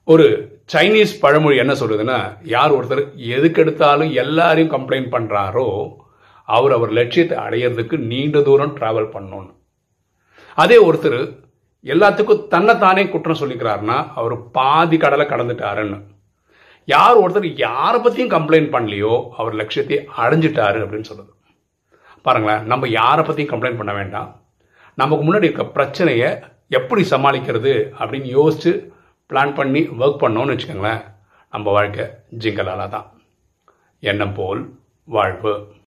ஒரு சைனீஸ் பழமொழி என்ன சொல்லுதுன்னா யார் ஒருத்தர் எதுக்கெடுத்தாலும் எல்லாரையும் கம்ப்ளைண்ட் பண்ணுறாரோ அவர் அவர் லட்சியத்தை அடையிறதுக்கு நீண்ட தூரம் டிராவல் பண்ணணும்னு அதே ஒருத்தர் எல்லாத்துக்கும் தன்னைத்தானே குற்றம் சொல்லிக்கிறாருன்னா அவர் பாதி கடலை கடந்துட்டாருன்னு யார் ஒருத்தர் யாரை பற்றியும் கம்ப்ளைண்ட் பண்ணலையோ அவர் லட்சியத்தை அடைஞ்சிட்டாரு அப்படின்னு சொல்லுது பாருங்களேன் நம்ம யாரை பற்றியும் கம்ப்ளைண்ட் பண்ண வேண்டாம் நமக்கு முன்னாடி இருக்க பிரச்சனையை எப்படி சமாளிக்கிறது அப்படின்னு யோசித்து பிளான் பண்ணி ஒர்க் பண்ணோன்னு வச்சுக்கோங்களேன் நம்ம வாழ்க்கை ஜிங்கலால தான் எண்ணம் போல் வாழ்வு